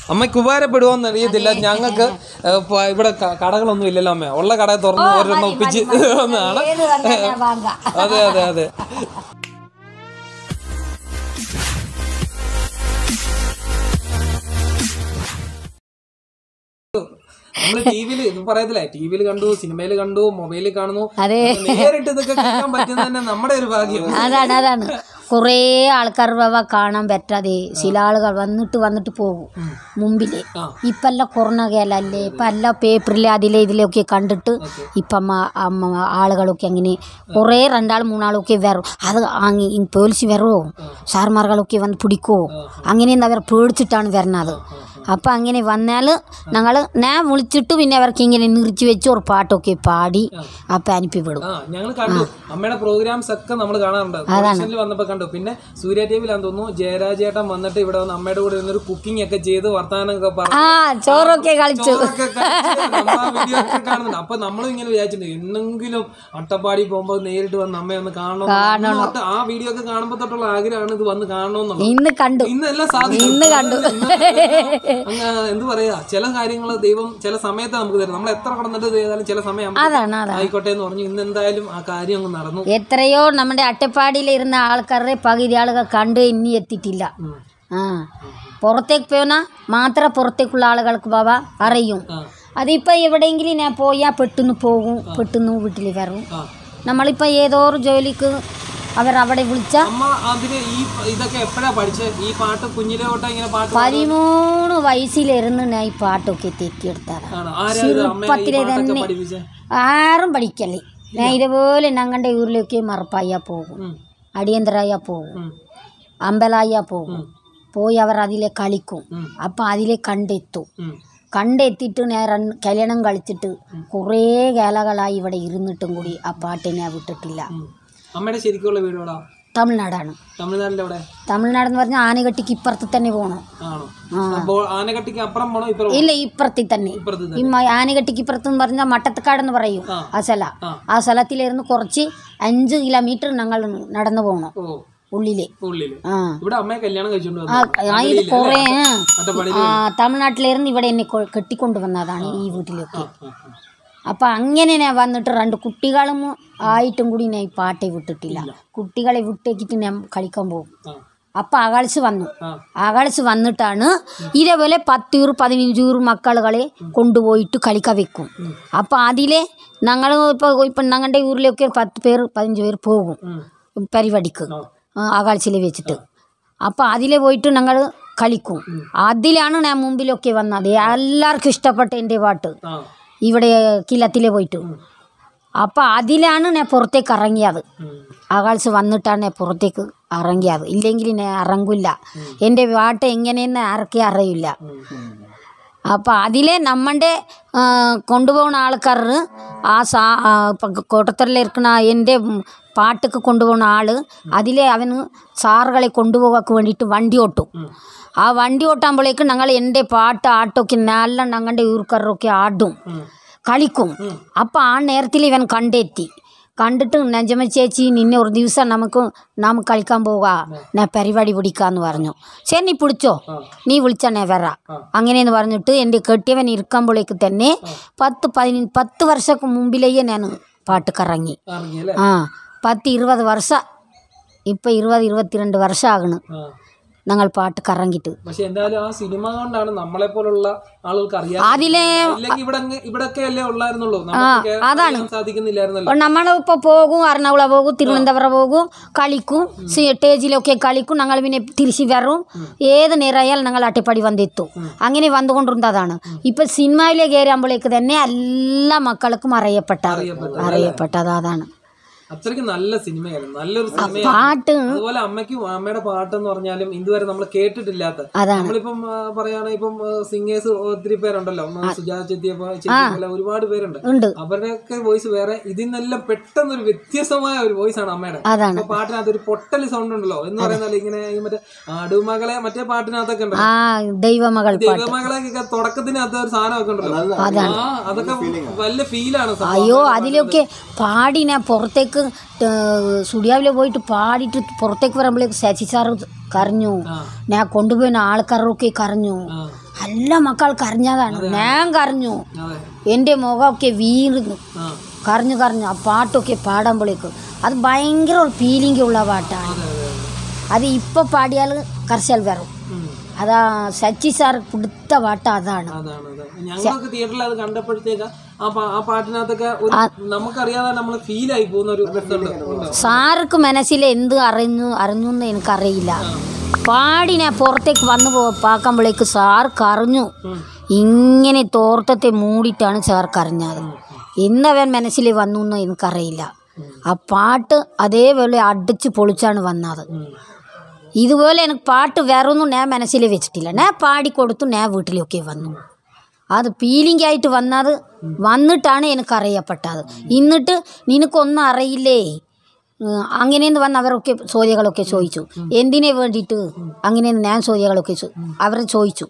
അമ്മയ്ക്ക് ഉപകാരപ്പെടുമോന്ന് അറിയത്തില്ല ഞങ്ങൾക്ക് ഏഹ്, പ- ഇവിടെ ക- കടകളൊന്നും ഇല്ലല്ലോ അമ്മ ഉള്ള കട തുറന്ന് ഒരെണ്ണം ഒപ്പിച്ച് വന്നതാണ് ഏത് വന്നാലും ഞാൻ വാങ്ങാം അതെ അതെ അതെ നമ്മള് ടിവിയിൽ ഇത് പറയത്തില്ല ടിവിയിൽ കണ്ടു സിനിമയിൽ കണ്ടു മൊബൈലിൽ കാണുന്നു അതെ നേരിട്ട് ഇതൊക്കെ കേൾക്കാൻ പറ്റുന്നത് തന്നെ നമ്മുടെ ഒരു ഭാഗ്യം അതാണ് അതാണ് കുറേ ആൾക്കാർ വവ കാണാൻ പറ്റാതെ ചില ആളുകൾ വന്നിട്ട് വന്നിട്ട് പോകും മുമ്പില് ഇപ്പം എല്ലാം കൊറോണ കാലല്ലേ ഇപ്പം എല്ലാം പേപ്പറിൽ അതിലെ ഇതിലൊക്കെ കണ്ടിട്ട് ഇപ്പം അമ്മ അമ്മ ആളുകളൊക്കെ അങ്ങനെ കുറേ രണ്ടാൾ മൂന്നാളൊക്കെ വരും അത് അങ്ങ് ഈ പോലീസ് വരുമോ സാർമാർകളൊക്കെ വന്ന് പിടിക്കുമോ അങ്ങനെയൊന്നും അവർ പേടിച്ചിട്ടാണ് വരുന്നത് അപ്പം അങ്ങനെ വന്നാൽ ഞങ്ങൾ ഞാൻ വിളിച്ചിട്ട് പിന്നെ അവർക്ക് ഇങ്ങനെ നിർത്തി വെച്ച് ഒരു പാട്ടൊക്കെ പാടി അപ്പം അനുപ്പിവിടും ആ ഞങ്ങൾ കണ്ടു അമ്മയുടെ പ്രോഗ്രാംസ് ഒക്കെ നമ്മൾ കാണാറുണ്ട് പ്രൊഡക്ഷനിൽ വന്നപ്പോ കണ്ടു പിന്നെ സൂര്യ ടിവിയിലാന്ന് തോന്നുന്നു ജയരാജേട്ടൻ വന്നിട്ട് ഇവിടെ വന്ന് അമ്മയുടെ കൂടെ നിന്നൊരു കുക്കിംഗ് ഒക്കെ ചെയ്ത് വർത്താനമൊക്കെ പറഞ്ഞു ആ ചോറൊക്കെ കളിച്ചു ചോറൊക്കെ കഴിച്ച് നമ്മള് ആ video ഒക്കെ കാണുന്നുണ്ട് അപ്പൊ നമ്മളും ഇങ്ങനെ വിചാരിച്ചിട്ടുണ്ട് എന്നെങ്കിലും അട്ടപ്പാടി പോകുമ്പോ നേരിട്ട് വന്ന് അമ്മയെ ഒന്ന് കാണണം അന്ന് തൊട്ട് ആ വീഡിയോ ഒക്കെ കാണുമ്പോ തൊട്ടുള്ള ആഗ്രഹമാണ് ഇത് വന്ന് കാണണമെന്നുള്ളത് ഇന്ന് കണ്ടു ഇന്നെല്ലാം സാധിക്കും ഇന്ന് കണ്ടു അങ്ങ് എന്ത് പറയാ ചില കാര്യങ്ങൾ ദൈവം ചില സമയത്ത് നമുക്ക് തരും നമ്മൾ എത്ര കടന്നിട്ട് ചെയ്താലും ചില സമയം നമുക്ക് അതാണ് അതാണ് ആയിക്കോട്ടെ എന്ന് പറഞ്ഞു ഇന്ന് എന്തായാലും ആ കാര്യം അങ്ങ് നടന്നു എത്രയോ നമ്മുടെ അട്ടപ്പാടിയിൽ ഇരുന്ന ആൾക്കാരുടെ പകുതി ആളുകൾ കണ്ട് ഇനി എത്തിയിട്ടില്ല ആ പുറത്തേക്ക് പോയാൽ മാത്രം പുറത്തേക്കുള്ള ആളുകൾക്ക് ബാബ അറിയും ആ അതിപ്പോൾ എവിടെയെങ്കിലും ഞാൻ പോയാൽ പെട്ടെന്ന് പോകും പെട്ടെന്ന് വീട്ടിൽ വരും ആ നമ്മളിപ്പോൾ ഏതോ ഒരു ജോലിക്ക് അവർ അവിടെ വിളിച്ച അമ്മ അതിന് ഈ ഇതൊക്കെ എപ്പോഴാ പഠിച്ചത് ഈ പാട്ട് കുഞ്ഞിലെ തൊട്ട് ഇങ്ങനെ പാട്ട് പതിമൂന്ന് വയസ്സിലിരുന്ന് ഞാൻ ഈ പാട്ടൊക്കെ തെറ്റിയെടുത്തതാണ് ആണോ ആരാ ഇത് അമ്മയെ ഈ പാട്ടൊക്കെ പഠിപ്പിച്ചേ ആരും പഠിക്കല്ലേ ഞാൻ ഇതുപോലെ ഞങ്ങളുടെ ഊരിലേക്ക് മറപ്പായ പോകും ഉം, അടിയന്തരായ പോകും ഉം, അമ്പലായ പോകും പോയി അവർ അതിലെ കളിക്കും ഉം. അപ്പം അതിലെ കണ്ടെത്തും ഉം. കണ്ടെത്തിയിട്ട് ഞാൻ രണ്ട് കല്യാണം കളിച്ചിട്ട് കുറേ കാലങ്ങളായി ഇവിടെ ഇരുന്നിട്ടും കൂടി ആ പാട്ട് ഞാൻ വിട്ടിട്ടില്ല ഉം. അമ്മയുടെ ശരിക്കുള്ള വീട് എവിടാ തമിഴ്നാടാണ് തമിഴ്നാട്ടിലെ എവിടെ തമിഴ്നാട് എന്ന് പറഞ്ഞാൽ ആനകെട്ടിക്ക് ഇപ്പുറത്ത് തന്നെ പോകണം ആണോ ആ. അപ്പോൾ ആനക്കട്ടിക്ക് അപ്പുറം പോണോ ഇപ്പുറം ഇല്ല ഇപ്പുറത്തിൽ തന്നെ ഇപ്പുറത്ത് ഈ മ- ആനകെട്ടിക്ക് ഇപ്പുറത്ത് എന്ന് പറഞ്ഞാൽ മട്ടത്തക്കാടെന്ന് പറയും ആ. ആ സ്ഥല ആ. ആ സ്ഥലത്തിലിരുന്ന് കുറച്ച് അഞ്ച് കിലോമീറ്റർ ഞങ്ങൾ നടന്നു പോകണം ഓ ഉള്ളില് ഉള്ളില് ആ ഇവിടെ അമ്മയെ കല്യാണം കഴിച്ചോണ്ട് ആ, വന്നു ആ, ഇത് കുറേ അട്ടപ്പാടി ആ തമിഴ്നാട്ടിലിരുന്ന് ഇവിടെ എന്നെ കൊ- കെട്ടിക്കൊണ്ട് വന്നതാണ് ഈ വീട്ടിലേക്ക് ആ, ആ. അപ്പം അങ്ങനെ ഞാൻ വന്നിട്ട് രണ്ട് കുട്ടികളും ആയിട്ടും കൂടി ഞാൻ ഈ പാട്ടേ വിട്ടിട്ടില്ല കുട്ടികളെ വിട്ടേക്കിട്ട് ഞാൻ കളിക്കാൻ പോകും ആ, അപ്പം അകാളിച്ച് വന്നു ആ. അകാളിച്ച് വന്നിട്ടാണ് ഇതേപോലെ പത്തൂറ് പതിനഞ്ചൂറ് മക്കളുകളെ കൊണ്ടുപോയിട്ട് കളിക്കാൻ വെക്കും അപ്പം അതിലെ ഞങ്ങൾ ഇപ്പോൾ ഇപ്പം ഞങ്ങളുടെ ഊരിലൊക്കെ പത്ത് പേര് പതിനഞ്ച് പേര് പോകും ഉം. പരിപാടിക്ക് ആ. അകാളിച്ചിൽ വെച്ചിട്ട് അപ്പം അതിലെ പോയിട്ട് ഞങ്ങൾ കളിക്കും അതിലാണ് ഞാൻ മുമ്പിലൊക്കെ വന്നത് എല്ലാവർക്കും ഇഷ്ടപ്പെട്ട എൻ്റെ പാട്ട് ആ ഇവിടെ കില്ലത്തിലെ പോയിട്ട് അപ്പം അതിലാണ് ഞാൻ പുറത്തേക്ക് ഇറങ്ങിയത് ഉം. ആകാശ് വന്നിട്ടാണ് ഞാൻ പുറത്തേക്ക് ഇറങ്ങിയത് ഇല്ലെങ്കിൽ ഞാൻ ഇറങ്ങില്ല എൻ്റെ പാട്ട് എങ്ങനെയെന്ന് ആർക്കേ അറിയില്ല അപ്പം അതിലെ നമ്മളുടെ കൊണ്ടുപോകുന്ന ആൾക്കാർ ആ സാ കൂട്ടത്തിലിരിക്കുന്ന എൻ്റെ പാട്ടൊക്കെ കൊണ്ടുപോകുന്ന ആൾ അതിലെ അവന് സാറുകളെ കൊണ്ടുപോകാൻ വേണ്ടിയിട്ട് വണ്ടി ഓട്ടും ആ വണ്ടി ഓട്ടാകുമ്പോഴേക്ക് ഞങ്ങൾ എൻ്റെ പാട്ട് ആട്ടൊക്കെ നല്ല ഞങ്ങളുടെ ഊർക്കാരൊക്കെ ആടും കളിക്കും അപ്പം ആ നേരത്തിൽ ഇവൻ കണ്ടെത്തി കണ്ടിട്ട് നജമ ചേച്ചി നിന്നെ ഒരു ദിവസം നമുക്ക് നാം കളിക്കാൻ പോകാ ഞാൻ പരിപാടി പിടിക്കാന്ന് പറഞ്ഞു ശരി നീ പിടിച്ചോ നീ വിളിച്ചാ ഞാൻ വരാം അങ്ങനെയെന്ന് പറഞ്ഞിട്ട് എൻ്റെ കെട്ടിയവൻ ഇരിക്കുമ്പോഴേക്ക് തന്നെ പത്ത് പതിനഞ്ച് പത്ത് വർഷക്ക് മുമ്പിലേயே ഞാൻ പാട്ടുക്കിറങ്ങി ഇറങ്ങിയല്ലേ ആ പത്ത് ഇരുപത് വർഷം ഇപ്പം ഇരുപത് ഇരുപത്തിരണ്ട് വർഷമാകണ് ആ ഞങ്ങൾ പാട്ട് കറങ്ങിയിട്ട് പക്ഷെ എന്തായാലും ആ സിനിമ കൊണ്ടാണ് നമ്മളെ പോലുള്ള ആളുകൾക്ക് അറിയാം അതിലെ ഇല്ലെങ്കിൽ ഇവിടെ ഇവിടൊക്കെ അല്ലേ ഉള്ളായിരുന്നുള്ളൂ നമുക്ക് അതാണ്. അറിയാൻ സാധിക്കുന്നില്ലായിരുന്നല്ലോ നമ്മളിപ്പോൾ പോകും എറണാകുളം പോകും തിരുവനന്തപുരം പോകും കളിക്കും സ്റ്റേജിലൊക്കെ കളിക്കും ഞങ്ങൾ പിന്നെ തിരിച്ച് വരും ഏത് നേരമായാലും ഞങ്ങൾ അട്ടിപ്പടി വന്നെത്തും അങ്ങനെ വന്നുകൊണ്ടിരുന്നതാണ് ഇപ്പം സിനിമയിലെ കയറുമ്പോഴേക്ക് തന്നെ എല്ലാ മക്കൾക്കും അറിയപ്പെട്ടത് അറിയപ്പെട്ടത് അതാണ് അത്രയ്ക്ക് നല്ല സിനിമയായിരുന്നു നല്ലൊരു സിനിമയായിരുന്നു പാട്ട് അതുപോലെ അമ്മയ്ക്കും അമ്മയുടെ പാട്ട് എന്ന് പറഞ്ഞാലും ഇതുവരെ നമ്മൾ കേട്ടിട്ടില്ലാത്ത അതാണ് നമ്മളിപ്പം ആ, പറയുകയാണെങ്കിൽ ഇപ്പം സിംഗേഴ്സ് ഒത്തിരി പേരുണ്ടല്ലോ ഉം, സുജാത ചെത്തിയ ചേച്ചി പോലെ ഒരുപാട് പേരുണ്ട് ഉണ്ട് അവരുടെയൊക്കെ വോയിസ് വേറെ ഇതിനെല്ലാം പെട്ടെന്ന് ഒരു വ്യത്യസ്തമായ ഒരു വോയിസ് ആണ് അമ്മയുടെ അതാണ് അപ്പൊ പാട്ടിനകത്ത് ഒരു പൊട്ടൽ സൗണ്ട് ഉണ്ടല്ലോ എന്ന് പറയുന്നത് ഇങ്ങനെ ഈ മറ്റേ ആടുമകളെ മറ്റേ പാട്ടിനകത്തൊക്കെ ഉണ്ടല്ലോ ആ ദൈവമകൾ പാട്ട് ദൈവമകളെ തുടക്കത്തിനകത്ത് ഒരു സാധനമൊക്കെ ഉണ്ടല്ലോ ആ അതൊക്കെ വല്ല ഫീലാണ് അയ്യോ അതിലൊക്കെ പാടി ഞാൻ പുറത്തേക്ക് പുറത്തേക്ക് സ്റ്റുഡിയോയിൽ പോയിട്ട് പാടിയിട്ട് പുറത്തേക്ക് വരുമ്പോഴേക്ക് ശശി സാറ് കരഞ്ഞു ആ ഞാൻ കൊണ്ടുപോയിന ആൾക്കാരൊക്കെ കരഞ്ഞു ആ എല്ലാ മക്കൾ കരഞ്ഞതാണ് ഞാൻ കരഞ്ഞു അതെ എൻ്റെ മുഖമൊക്കെ വീർന്നു ആ കരഞ്ഞു കരഞ്ഞു ആ പാട്ടൊക്കെ പാടുമ്പോഴേക്കും അത് ഭയങ്കര ഒരു ഫീലിംഗ് ഉള്ള പാട്ടാണ് അതെ അതെ അത് ഇപ്പോൾ പാടിയാൽ കർശൽ വരും ഉം. അതാ സച്ചി സാർ കൊടുത്ത പാട്ട് അതാണ് അതാണ് അതാണ് ഞങ്ങളൊക്കെ തിയേറ്ററിൽ അത് കണ്ടപ്പോഴത്തേക്ക് ആ പാ- ആ പാട്ടിനകത്തൊക്കെ ഒരു നമുക്കറിയാതെ നമ്മൾ ഫീൽ ആയി പോകുന്ന ഒരു ഇതുണ്ട് ഉണ്ട്. സാർക്ക് മനസ്സിൽ എന്ത് അറിഞ്ഞു അറിഞ്ഞു എന്ന് എനിക്കറിയില്ല പാടി ഞാൻ പുറത്തേക്ക് വന്നു പോ പാക്കുമ്പോഴേക്ക് സാർ കറിഞ്ഞു ഉം. ഇങ്ങനെ തോർത്തത്തെ മൂടിയിട്ടാണ് സാർ കരഞ്ഞത് ഇന്നവൻ മനസ്സിൽ വന്നു എന്ന് എനിക്കറിയില്ല ആ പാട്ട് അതേപോലെ അടിച്ച് പൊളിച്ചാണ് വന്നത് ഉം. ഇതുപോലെ എനിക്ക് പാട്ട് വേറെ ഒന്നും ഞാൻ മനസ്സിൽ വെച്ചിട്ടില്ല ഞാൻ പാടിക്കൊടുത്തു ഞാൻ വീട്ടിലൊക്കെ വന്നു അത് ഫീലിംഗ് ആയിട്ട് വന്നത് വന്നിട്ടാണ് എനിക്ക് അറിയപ്പെട്ടത് എന്നിട്ട് നിനക്കൊന്നും അറിയില്ലേ ഉം, അങ്ങനെയെന്ന് വന്ന് അവരൊക്കെ ചോദ്യങ്ങളൊക്കെ ചോദിച്ചു എന്തിനെ വേണ്ടിയിട്ട് അങ്ങനെയെന്ന് ഞാൻ ചോദ്യങ്ങളൊക്കെ ചോ- അവർ ചോദിച്ചു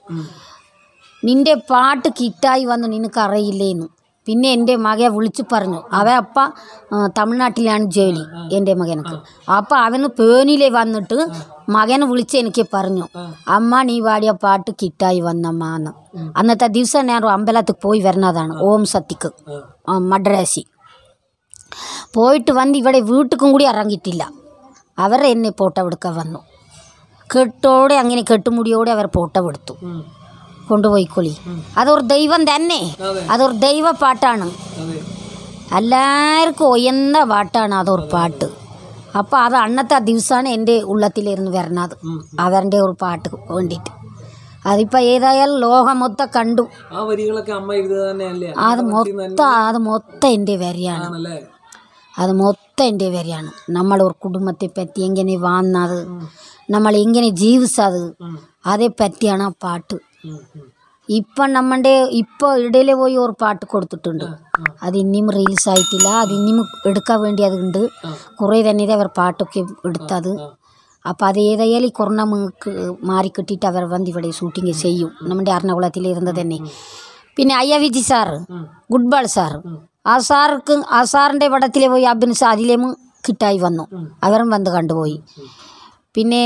നിന്റെ പാട്ട് കിട്ടായി വന്ന് നിനക്ക് അറിയില്ലേന്ന് പിന്നെ എൻ്റെ മകനെ വിളിച്ചു പറഞ്ഞു അവൻ അപ്പ ആ, തമിഴ്നാട്ടിലാണ് ജോലി എൻ്റെ മകനക്ക് അപ്പം അവന് പേനിലെ വന്നിട്ട് മകനെ വിളിച്ച് എനിക്ക് പറഞ്ഞു അമ്മ നീ പാടിയ പാട്ട് കിട്ടായി വന്നമ്മ എന്ന് അന്നത്തെ ദിവസം ഞാൻ ഒരു അമ്പലത്തിൽ പോയി വരുന്നതാണ് ഓം സത്തിക്ക് ആ. ആ, മദ്രാസി പോയിട്ട് വന്ന് ഇവിടെ വീട്ടിലും കൂടി ഇറങ്ങിയിട്ടില്ല അവർ എന്നെ ഫോട്ടോ എടുക്കാൻ വന്നു കെട്ടോടെ അങ്ങനെ കെട്ടുമുടിയോടെ അവർ ഫോട്ടോ എടുത്തു ഉം. കൊണ്ടുപോയിക്കൊള്ളി അതൊരു ദൈവം തന്നെ അതെ. അതൊരു ദൈവ പാട്ടാണ് അതെ എല്ലാവർക്കും ഒയന്ന പാട്ടാണ് അതൊരു പാട്ട് അപ്പോൾ അത് അന്നത്തെ ദിവസമാണ് എൻ്റെ ഉള്ളത്തിലിരുന്ന് വരുന്നത് ഉം. അവരുടെ ഒരു പാട്ട് വേണ്ടിയിട്ട് അതിപ്പോൾ ഏതായാലും ലോകം മൊത്തം കണ്ടു ആ വരികളൊക്കെ അമ്മ എഴുതുക തന്നെയല്ലേ അത് മൊത്തം അത് മൊത്തം എൻ്റെ വരിയാണ് ആണല്ലേ അത് മൊത്തം എൻ്റെ വരിയാണ് നമ്മൾ ഒരു കുടുംബത്തെ പറ്റി എങ്ങനെ വന്നത് നമ്മൾ എങ്ങനെ ജീവിച്ചത് ഉം. അതേ പറ്റിയാണ് ആ പാട്ട് ഉം. ഉം. ഇപ്പം നമ്മളുടെ ഇപ്പോൾ ഇടയിൽ പോയി ഒരു പാട്ട് കൊടുത്തിട്ടുണ്ട് അത് ഇനിയും റീൽസ് ആയിട്ടില്ല അത് ഇനിയും എടുക്കാൻ വേണ്ടി അതുണ്ട് കുറേ തന്നെ അവർ പാട്ടൊക്കെ എടുത്തത് അപ്പോൾ അത് ഏതായാലും ഈ കൊറോണ നമുക്ക് മാറിക്കിട്ടിയിട്ട് അവർ വന്ന് ഇവിടെ ഷൂട്ടിങ് ചെയ്യും നമ്മുടെ എറണാകുളത്തിൽ ഇരുന്ന് തന്നെ പിന്നെ അയ്യ Viji sir good ball sir ആ സാർക്ക് ആ സാറിൻ്റെ പടത്തിൽ പോയി അഭിനയിച്ച അതിലേം കിട്ടായി വന്നു അവരും വന്ന് കണ്ടുപോയി പിന്നെ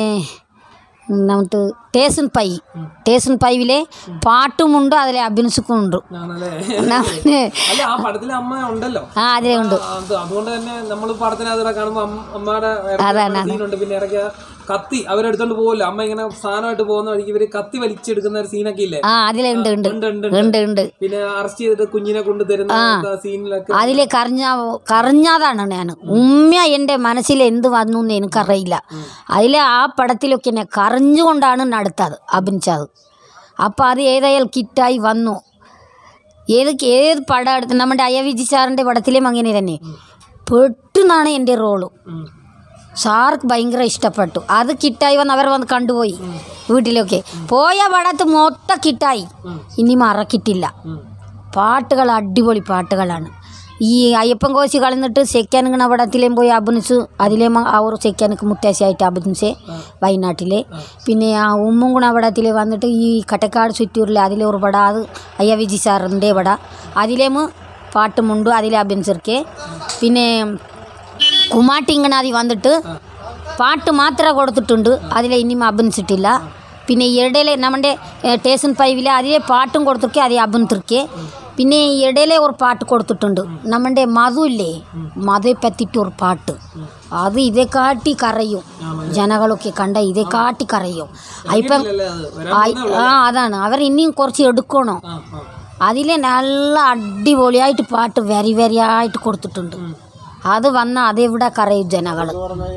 നമുക്ക് ടേസൺ പൈ ടേസൺ പൈവിലെ പാട്ടുമുണ്ട് അതിലെ അഭിനയിക്കുന്നുണ്ട് ആണല്ലേ നമ്മ- അല്ല ആ പടത്തിലെ അമ്മ ഉണ്ടല്ലോ ആ അതിലുണ്ട് ആ, അത് അതുകൊണ്ട് തന്നെ നമ്മൾ പടത്തിനകത്ത് കാണുമ്പോ അമ്മ- അമ്മയുടെ സീനുണ്ട് പിന്നെ ഇടയ്ക്ക് കത്തി അവരെടുത്തോണ്ട് പോകില്ല അമ്മ ഇങ്ങനെ സാധനമായിട്ട് പോകുന്ന വഴിക്ക് ഇവര് കത്തി വലിച്ചെടുക്കുന്ന ഒരു സീനൊക്കെ ഇല്ലേ ആ അതിലുണ്ട് ഉണ്ട് ഉണ്ട് ഉണ്ട് ഉണ്ട് ഉണ്ട് പിന്നെ അറസ്റ്റ് ചെയ്തിട്ട് കുഞ്ഞിനെ കൊണ്ട് തരുന്ന സീനിലൊക്കെ അതിലെ കരഞ്ഞ കരഞ്ഞതാണ് ഞാൻ ഉമ്മ എൻ്റെ മനസ്സിൽ എന്ത് വന്നു എന്ന് എനിക്കറിയില്ല അതിലെ ആ പടത്തിലൊക്കെ എന്നെ കരഞ്ഞുകൊണ്ടാണ് നടത്തത് അഭിനയിച്ചത് അപ്പോൾ അത് ഏതായാലും കിറ്റായി വന്നു ഏത് ഏത് പടം എടുത്ത് നമ്മുടെ അയ്യവിജി സാറിൻ്റെ പടത്തിലും അങ്ങനെ തന്നെ പെട്ടെന്നാണ് എൻ്റെ റോള് ഉം. സാർക്ക് ഭയങ്കര ഇഷ്ടപ്പെട്ടു അത് കിട്ടായി വന്ന് അവർ വന്ന് കണ്ടുപോയി വീട്ടിലൊക്കെ പോയ പടത്ത് മൊത്തം കിട്ടായി ഇനി മറക്കിട്ടില്ല ഉം. പാട്ടുകൾ അടിപൊളി പാട്ടുകളാണ് ഈ അയ്യപ്പൻ കോശി കളഞ്ഞിട്ട് സെക്കാനുങ്ങണ പടത്തിലേം പോയി അഭിനയിച്ചു അതിലേ ആ ഒരു സെക്കാനക്ക് മുത്തശ്ശിയായിട്ട് അഭിനയിച്ചേ വയനാട്ടിലെ പിന്നെ ആ ഉമ്മുംകുണ പടത്തിൽ വന്നിട്ട് ഈ കട്ടക്കാട് ചുറ്റൂരിൽ അതിലെ ഒരു പടം അത് അയ്യ വിജി സാറിൻ്റെ പട അതിലേമ് പാട്ടുമുണ്ട് അതിലെ അഭിനയിച്ചിരിക്കേ പിന്നെ കുമാട്ടിങ്ങണാതി വന്നിട്ട് പാട്ട് മാത്രമേ കൊടുത്തിട്ടുണ്ട് അതിലെ ഇനിയും അഭിനയിച്ചിട്ടില്ല പിന്നെ ഇടയിലെ നമ്മുടെ ടേസൺ പൈവിലെ അതിലെ പാട്ടും കൊടുത്തിരിക്കെ അതേ അഭിനയിത്തിരിക്കെ പിന്നെ ഇടയിലെ ഒരു പാട്ട് കൊടുത്തിട്ടുണ്ട് നമ്മുടെ മധു ഇല്ലേ മധുയെ പറ്റിയിട്ട് ഒരു പാട്ട് അത് ഇതേ കാട്ടി കരയും ജനങ്ങളൊക്കെ കണ്ട ഇതേ കാട്ടി കരയും ഇപ്പം ഇല്ലല്ലേ അത് വരാൻ ആ ആ, അതാണ് അവർ ഇനിയും കുറച്ച് എടുക്കണം ആ ആ അതിലെ നല്ല അടിപൊളിയായിട്ട് പാട്ട് വെരി വെരി ആയിട്ട് കൊടുത്തിട്ടുണ്ട് അത് വന്ന അതെവിടെ കരയും ജനങ്ങൾ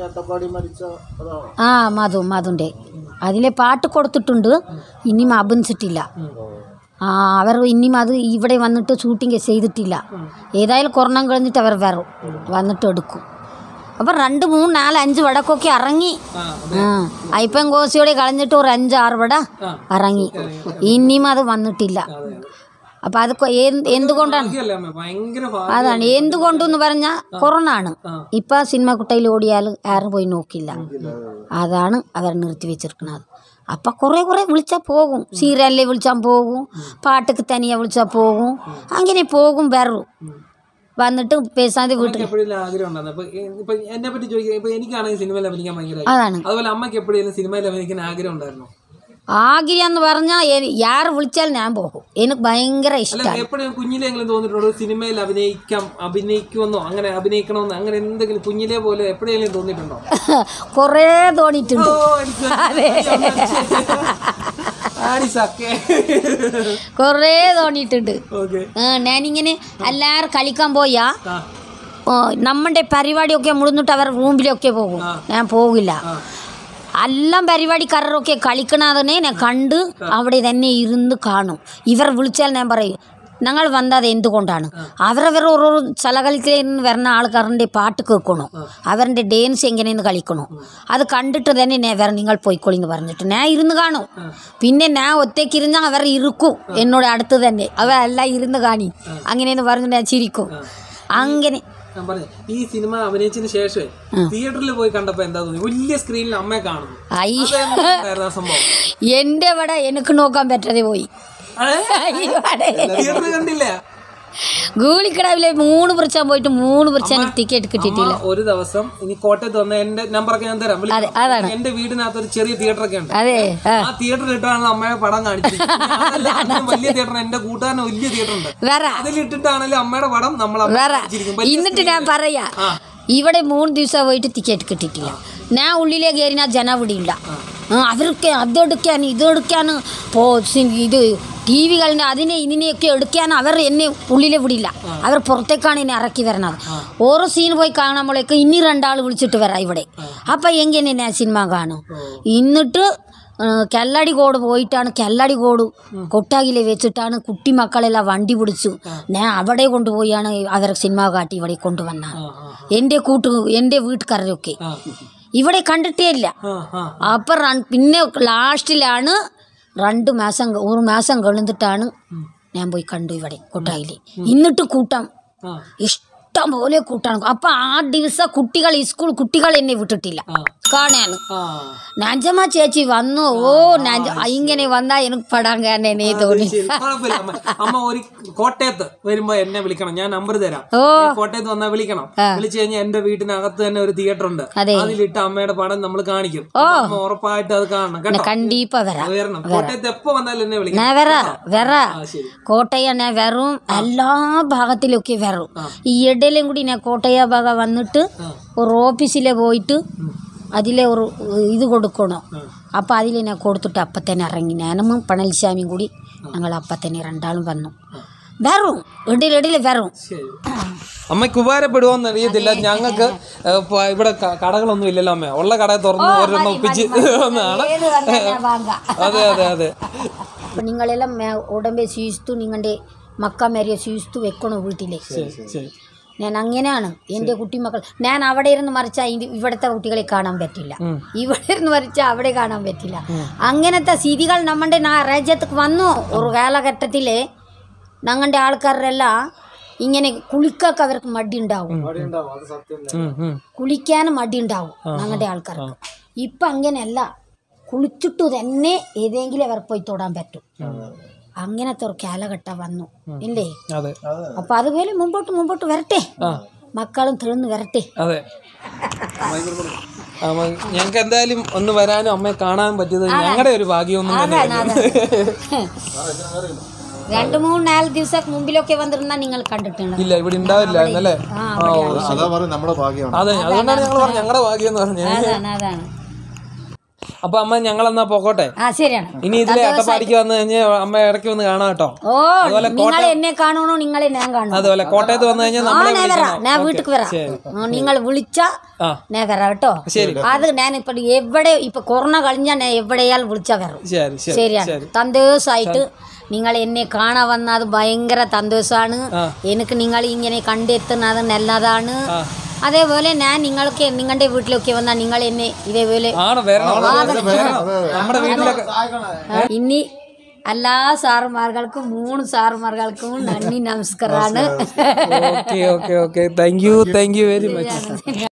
ആ മധു മധുൻ്റെ അതിലെ പാട്ട് കൊടുത്തിട്ടുണ്ട് ഇനിയും അഭിനയിച്ചിട്ടില്ല ആ അവർ ഇനിയും അത് ഇവിടെ വന്നിട്ട് ഷൂട്ടിങ് ചെയ്തിട്ടില്ല ഏതായാലും കൊറോണ കഴിഞ്ഞിട്ട് അവർ വരും വന്നിട്ട് എടുക്കും അപ്പം രണ്ട് മൂന്ന് നാല് അഞ്ച് വടക്കൊക്കെ ഇറങ്ങി ആ ആ അയ്യപ്പൻ കോശിയോടെ കളഞ്ഞിട്ട് ഒരു അഞ്ച് ആറ് വട ഇറങ്ങി ഇനിയും അത് വന്നിട്ടില്ല അപ്പം അത് കൊ- എന്ത് എന്തുകൊണ്ടാണ് ഭാഗ്യമല്ലേ അമ്മ ഭയങ്കര ഭാഗ്യം അതാണ് എന്തുകൊണ്ടെന്ന് പറഞ്ഞാൽ കൊറോണ ആണ് ഇപ്പം സിനിമ കുട്ടയിൽ ഓടിയാൽ ആരും പോയി നോക്കില്ല അതാണ് അവർ നിർത്തി വെച്ചിരിക്കുന്നത് അപ്പം കുറേ കുറേ വിളിച്ചാൽ പോകും സീരിയലിൽ വിളിച്ചാൽ പോകും പാട്ടക്ക് തനിയെ വിളിച്ചാൽ പോകും അങ്ങനെ പോകും വരും വന്നിട്ട് പേസാതെ വീട്ടിൽ എപ്പോഴും ആഗ്രഹം ഉണ്ടായിരുന്നു അപ്പൊ എ- ഇപ്പൊ എന്നെ പറ്റി ചോദിക്കുക ഇപ്പൊ എനിക്കാണെങ്കിൽ സിനിമയിൽ അഭിനയിക്കാൻ ഭയങ്കര അതാണ് അതുപോലെ അമ്മയ്ക്ക് എപ്പോഴും സിനിമയിൽ അഭിനയിക്കാൻ ആഗ്രഹം ഉണ്ടായിരുന്നു ആഗ്രഹം എന്ന് പറഞ്ഞാൽ യാർ വിളിച്ചാൽ ഞാൻ പോകും എനിക്ക് ഭയങ്കര അല്ല ഇഷ്ടമാണ് എപ്പോഴും കുഞ്ഞിലെങ്കിലും തോന്നിയിട്ടുണ്ടോ സിനിമയിൽ അഭിനയിക്കാം അഭിനയിക്കുമെന്നോ അങ്ങനെ അഭിനയിക്കണമെന്നോ അങ്ങനെ എന്തെങ്കിലും കുഞ്ഞിലെ പോലെ എപ്പോഴെങ്കിലും തോന്നിയിട്ടുണ്ടോ കുറേ തോന്നിയിട്ടുണ്ട് ഓ, എനിക്ക് ആടി സക്കേ കുറേ തോന്നിയിട്ടുണ്ട് ഓക്കെ ആ, ഞാനിങ്ങനെ എല്ലാവരും കളിക്കാൻ പോയാ ആ ഓ, നമ്മുടെ പരിപാടിയൊക്കെ മുടിന്നിട്ട് അവർ റൂമിലൊക്കെ പോകും ഞാൻ പോകില്ല ആ എല്ലാം പരിപാടിക്കാരരൊക്കെ കളിക്കണതിനെ ഞാൻ കണ്ട് അവിടെ തന്നെ ഇരുന്ന് കാണും ഇവർ വിളിച്ചാൽ ഞാൻ പറയും ഞങ്ങൾ വന്നത് എന്തുകൊണ്ടാണ് അവരവർ ഓരോ സ്ഥലകളിൽ നിന്ന് വരുന്ന ആൾക്കാരുടെ പാട്ട് കേൾക്കണോ അവരുടെ ഡാൻസ് എങ്ങനെയെന്ന് കളിക്കണോ അത് കണ്ടിട്ട് തന്നെ ഞാൻ വേറെ നിങ്ങൾ പോയിക്കോളി എന്ന് പറഞ്ഞിട്ട് ഞാൻ ഇരുന്ന് കാണും പിന്നെ ഞാൻ ഒറ്റയ്ക്ക് ഇരുന്നാൽ അവർ ഇറുക്കും എന്നോട് അടുത്ത് തന്നെ അവരെല്ലാം ഇരുന്ന് കാണി അങ്ങനെയെന്ന് പറഞ്ഞ് ഞാൻ ചിരിക്കും അങ്ങനെ ഞാൻ പറഞ്ഞു ഈ സിനിമ അഭിനയിച്ചതിന് ശേഷമേ തിയേറ്ററിൽ പോയി കണ്ടപ്പോ എന്താ തോന്നി വലിയ സ്ക്രീനിൽ അമ്മയെ കാണുന്നു ഐ അതെന്തായിരുന്നു ആ സംഭവം എൻ്റെ ഇവിടെ എനിക്ക് നോക്കാൻ പറ്റാതെ പോയി ഇവിടെ തിയേറ്ററിൽ കണ്ടില്ല ഗൂളിക്കടവിലെ മൂന്ന് പിടിച്ചാൻ പോയിട്ട് മൂന്ന് പിടിച്ചാൻ ടിക്കറ്റ് കിട്ടിയിട്ടില്ല അമ്മ ഒരു ദിവസം ഇനി കോട്ടയത്ത് വന്ന എന്റെ നമ്പറൊക്കെ ഞാൻ തരാം വിളിക്കാം. അതെ അതാണ് എന്റെ വീടിനകത്ത് ഒരു ചെറിയ തിയേറ്റർ ഒക്കെ ഉണ്ട് അതെ ആ ആ തിയേറ്ററിൽ ഇട്ടാണ് അമ്മയെ പടം കാണിച്ചിരിക്കുന്നത് അതിലും വലിയ തിയേറ്റർ എന്റെ കൂട്ടുകാരന് വലിയ തിയേറ്റർ ഉണ്ട് വേറെ അതിലിട്ടിട്ടാണെങ്കിലും അമ്മയുടെ പടം നമ്മൾ വേറെ എന്നിട്ട് ഞാൻ പറയാ ഇവിടെ മൂന്ന് ദിവസം പോയിട്ട് ടിക്കറ്റ് കിട്ടിയിട്ടില്ല ഞാൻ ഉള്ളിലേ കയറിനാ ജന ഇവിടെ ഇല്ല ആ, അവർക്ക് അതെടുക്കാൻ ഇതെടുക്കാൻ പോ സി- ഇത് ടി വികളിൻ്റെ അതിനെ ഇതിനെയൊക്കെ എടുക്കാൻ അവർ എന്നെ ഉള്ളിലെ വിടില്ല അവർ പുറത്തേക്കാണ് എന്നെ ഇറക്കി വരണത് ഓരോ സീൻ പോയി കാണുമ്പോഴേക്ക് ഇനി രണ്ടാൾ വിളിച്ചിട്ട് വരാം ഇവിടെ അപ്പം എങ്ങനെ ഞാൻ സിനിമ കാണും എന്നിട്ട് കല്ലടി കോട് പോയിട്ടാണ് കല്ലടി കോട് കൊട്ടാകിലെ വെച്ചിട്ടാണ് കുട്ടി മക്കളെല്ലാം വണ്ടി പിടിച്ചു ഞാൻ അവിടെ കൊണ്ടുപോയാണ് അവർ സിനിമ കാട്ടി ഇവിടെ കൊണ്ടുവന്നത് എൻ്റെ കൂട്ടു എൻ്റെ വീട്ടുകാരരൊക്കെ ഇവിടെ കണ്ടിട്ടേ ഇല്ല ആ ആ അപ്പം റൺ- പിന്നെ ലാസ്റ്റിലാണ് രണ്ട് മാസം ക- ഒരു മാസം കഴിഞ്ഞിട്ടാണ് ഞാൻ പോയി കണ്ടു ഇവിടെ കൊട്ടായില് എന്നിട്ട് കൂട്ടം ആ ഇഷ്ടം പോലെ കൂട്ടാണ് അപ്പം ആ ദിവസം കുട്ടികൾ ഈ സ്കൂൾ കുട്ടികൾ എന്നെ വിട്ടിട്ടില്ല കാണാൻ ആ നഞ്ചമ്മ ചേച്ചി വന്നു ഓ നഞ്ച ഇങ്ങനെ വന്നാ എനിക്ക് പടാൻ കാരണം തോന്നി ശരി കുഴപ്പമില്ല അമ്മ അമ്മ ഒരു കോട്ടയത്ത് വരുമ്പോ എന്നെ വിളിക്കണം ഞാൻ നമ്പർ തരാം ഓ ഞാൻ കോട്ടയത്ത് വന്നാൽ വിളിക്കണം വിളിച്ചു കഴിഞ്ഞാൽ എന്റെ വീട്ടിനകത്ത് തന്നെ ഒരു തിയേറ്റർ ഉണ്ട് അതെ. അതിലിട്ട് അമ്മയുടെ പടം നമ്മൾ കാണിക്കും അപ്പൊ അമ്മ ഉറപ്പായിട്ട് അത് കാണണം കേട്ടോ കണ്ടീപ്പ വരാം അത് വരണം കോട്ടയത്ത് എപ്പോ വന്നാലും എന്നെ വിളിക്കണം ഞാൻ വരാ വരാ ആ ശരി കോട്ടയ ഞാൻ വരും എല്ലാ ഭാഗത്തിലൊക്കെ വരും ഈ ഇടയിലും കൂടി ഞാൻ കോട്ടയ ഭാഗം വന്നിട്ട് ഒരു ഓഫീസിലെ പോയിട്ട് അതിലെ ഒരു ഇത് കൊടുക്കണം അപ്പം അതിൽ ഞാൻ കൊടുത്തിട്ട് അപ്പം തന്നെ ഇറങ്ങി ഞാനും പണൽസ്വാമിയും കൂടി ഞങ്ങൾ അപ്പം തന്നെ രണ്ടാളും വന്നു വരും ഇടയിൽ ഇടയിൽ വരും ശരി അമ്മയ്ക്ക് ഉപകാരപ്പെടുമോന്ന് അറിയത്തില്ല ഞങ്ങൾക്ക് ഏഹ്, പ- ഇവിടെ ക- കടകളൊന്നും ഇല്ലല്ലോ അമ്മ ഉള്ള കട തുറന്ന് ഒരെണ്ണം ഒപ്പിച്ച് ഒന്നാണ് അതെ അതെ അതെ അപ്പം നിങ്ങളെല്ലാം മേ- ഉടമ്പെ സ്വീസ്തു നിങ്ങളുടെ മക്ക മേരിയെ സ്വീസ്തു വെക്കണോ വീട്ടിലെ ശരി ഞാൻ അങ്ങനെയാണ് എൻ്റെ കുട്ടിമക്കൾ ഞാൻ അവിടെ ഇരുന്ന് മറിച്ചാൽ ഇത് ഇവിടുത്തെ കുട്ടികളെ കാണാൻ പറ്റില്ല ഇവിടെ ഇരുന്ന് മറിച്ചാൽ അവിടെ കാണാൻ പറ്റില്ല അങ്ങനത്തെ സ്ഥിതികൾ നമ്മുടെ നാ- രാജ്യത്ത് വന്നു ഒരു കാലഘട്ടത്തിൽ ഞങ്ങളുടെ ആൾക്കാരെല്ലാം ഇങ്ങനെ കുളിക്കൊക്കെ അവർക്ക് മടിയുണ്ടാവും ഉം, ഉം. കുളിക്കാനും മടിയുണ്ടാവും ഞങ്ങളുടെ ആൾക്കാർക്ക് ഇപ്പം അങ്ങനെയല്ല കുളിച്ചിട്ടു തന്നെ ഏതെങ്കിലും അവർ പോയി തൊടാൻ പറ്റും അങ്ങനത്തെ ഒരു കാലഘട്ടം വന്നു ഇല്ലേ അതെ അപ്പൊ അതുപോലെ മുമ്പോട്ട് മുമ്പോട്ട് വരട്ടെ മക്കളും തെളിന്ന് വരട്ടെ അതെ അമ്മ ഞങ്ങൾക്ക് എന്തായാലും ഒന്ന് വരാനും അമ്മയെ കാണാൻ പറ്റിയത് ഞങ്ങളുടെ ഒരു ഭാഗ്യമൊന്നും അതാണ് അതാണ് രണ്ട് മൂന്ന് നാല് ദിവസം മുമ്പിലൊക്കെ വന്നിരുന്നാ നിങ്ങൾ കണ്ടിട്ടുണ്ട് ഇല്ല ഇവിടെ ഉണ്ടാവില്ല എന്നല്ലേ ആ ആ, ഓ, അതാ പറയും നമ്മുടെ ഭാഗ്യമാണ് അതെ അതുകൊണ്ടാണ് ഞങ്ങൾ പറഞ്ഞത് ഞങ്ങളുടെ ഭാഗ്യം എന്ന് പറഞ്ഞത് അതാണ് അതാണ് അപ്പൊ അമ്മ ഞങ്ങൾ എന്നാ പോക്കോട്ടെ ആ ശരിയാണ് ഇനി ഇതിലെ അട്ടപ്പാടിക്ക് വന്നു കഴിഞ്ഞാൽ അമ്മ ഇടയ്ക്ക് വന്ന് കാണാം കേട്ടോ ഓ നിങ്ങൾ എന്നെ കാണണോ നിങ്ങളെ ഞാൻ കാണണം അതുപോലെ കോട്ടയത്ത് വന്നു കഴിഞ്ഞാൽ ആ നമ്മളെ ഞാൻ വരാം വിളിക്കണം ഞാൻ വീട്ടിക്ക് വരാം ആ, നിങ്ങൾ വിളിച്ചാ ആ ഞാൻ വരാം കേട്ടോ ശരി അത് ഞാൻ ഇപ്പൊ എവിടെ ഇപ്പൊ കൊറോണ കഴിഞ്ഞാ ഞാൻ എവിടെയാൽ വിളിച്ചാ വരും ശരി ശരി ശരിയാണ് സന്തോഷമായിട്ട് നിങ്ങൾ എന്നെ കാണാൻ വന്നത് ഭയങ്കര സന്തോഷമാണ് ആ. എനിക്ക് നിങ്ങൾ ഇങ്ങനെ കണ്ടെത്തുന്നത് നല്ലതാണ് ആ. അതേപോലെ ഞാൻ നിങ്ങൾക്ക് നിങ്ങളുടെ വീട്ടിലൊക്കെ വന്നാൽ നിങ്ങൾ എന്നെ ഇതേപോലെ ആണ് വരണം വരണം. നമ്മുടെ വീട്ടിലൊക്കെ ഇനി എല്ലാ സാറുമാർക്കും മൂന്ന് സാറുമാർക്കും നന്ദി നമസ്കാരമാണ് okay okay okay thank you thank you very much